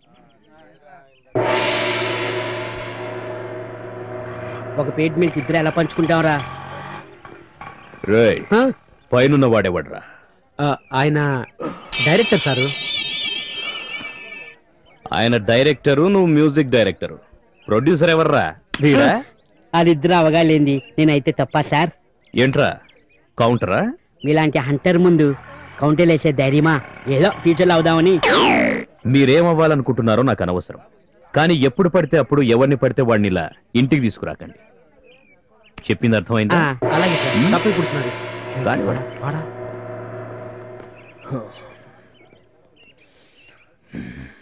ఒక పేట్ మీద ఇద్దరు ఎలా పంచుకుంటాంరా రేయ్ పైనున్న వాడేవాడ్రా ఆయన డైరెక్టర్ సారు ఆయన డైరెక్టరు నువ్వు మ్యూజిక్ డైరెక్టరు ప్రొడ్యూసర్ ఎవర్రా వీడా వాళ్ళిద్దరు అవగాలేంది నేనైతే తప్ప సార్ ఏంట్రా కౌంటరా మీలాంటి హంటర్ ముందు కౌంటర్లు వేసే ధైర్యమా ఏదో ఫ్యూచర్లో అవుదామని మీరేమవ్వాలనుకుంటున్నారో నాకు అనవసరం కానీ ఎప్పుడు పడితే అప్పుడు ఎవరిని పడితే వాడిని ఇలా ఇంటికి తీసుకురాకండి చెప్పింది అర్థమైందా ఆ, అలాగే సార్ హ్మ్? తప్పి కూర్చున్నారు కాని వాడు. వాడా